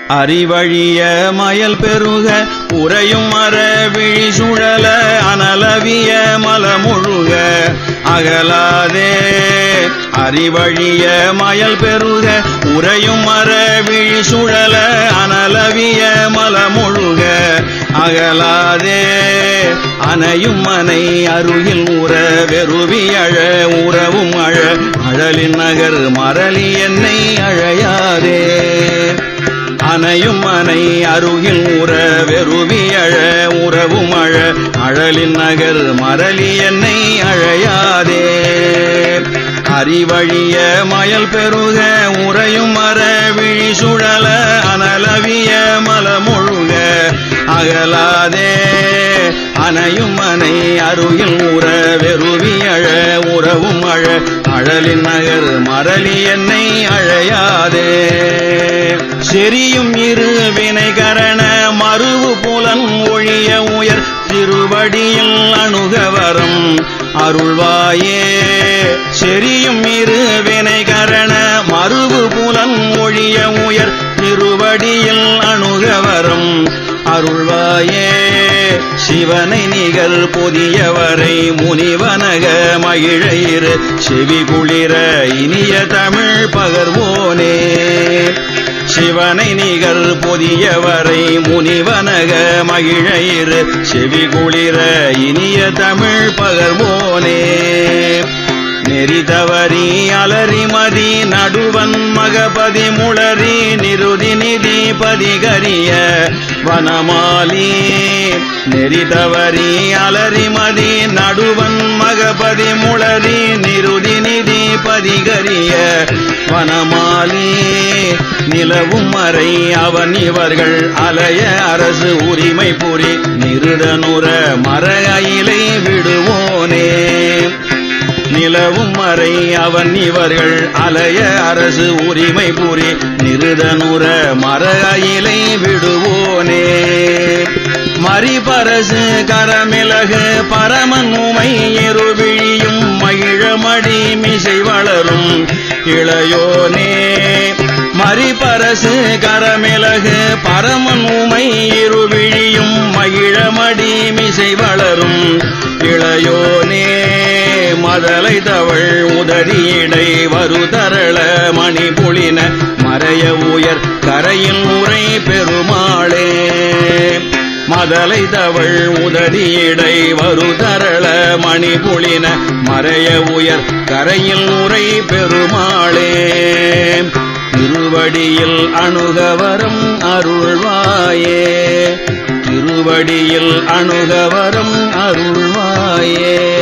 அறிவழிய மயல் பெருக உறையும் மர விழி சுழல அனலவிய மலமுழுக அகலாதே அறிவழிய மயல் பெருக உறையும் மர விழி சுழல அனலவிய மலமுழுக அகலாதே அணையும் மனை அருகில் உற வெறுவி அழ உறவும் அழ அழலின் நகர் மரளி என்னை அழையாதே அணையும் அணை அருகில் உற வெறுவி அழ உறவும் அழ அழலின் நகர் மரளி என்னை அழையாதே அறிவழிய மயல் பெருக உறையும் மர விழி சுழல அனலவிய மலமுழுக அகலாதே அணையும் அணை அருகில் உற வெறுவி அழ உறவும் அழ அழலின் நகர் மரளி என்னை அழையாதே செரியும் இரு வினைகரண மறுவு புலன் ஒழிய உயர் திருவடியில் அணுகவரம் அருள்வாயே செரியும் இரு வினைகரண மறுவு புலன் ஒழிய உயர் திருவடியில் அணுகவரம் அருள்வாயே சிவனை நிகழ் புதியவரை முனிவனக மகிழையிரு செவி குளிர இனிய தமிழ் பகர்வோனே சிவனை நிகழ் புதியவரை முனிவனக மகிழையிரு செவி குளிர இனிய தமிழ் பகர்வோனே நெறி தவறி அலறி மதி நடுவன் மகபதி முளரி நிருதி நிதி பதிகரிய வனமாலி நெறி தவறி அலறி மதி நடுவன் மகபதி முளரி நிருதி நிதி பதிகரிய வனமாலி நிலவும் மறை அவன் இவர்கள் அலைய அரசு உரிமை புரி நிருதனுர மர அயிலை விடுவோனே நிலவும் மறை அவன் இவர்கள் அலைய அரசு உரிமை புரி நிருதனுர மர அயிலை விடுவோனே மறிபரசு கரமிளகு பரமன் உமை இருவிழியும் மகிழமடி மிசை வளரும் இளையோனே மறிபரசு கரமிளகு பரமன் உமை இருவிழியும் மகிழமடி மிசை வளரும் இளையோனே மதலை தவள் உதறியடை வருதரள மணி புளின மறைய உயர் கரையின் உரை பெருமாளே மதலை தவள் உதறியடை வருதரள மணி புளின மறைய உயர் கரையில் உரை பெருமாளே திருவடியில் அணுகவரம் அருள்வாயே திருவடியில் அணுகவரம் அருள்வாயே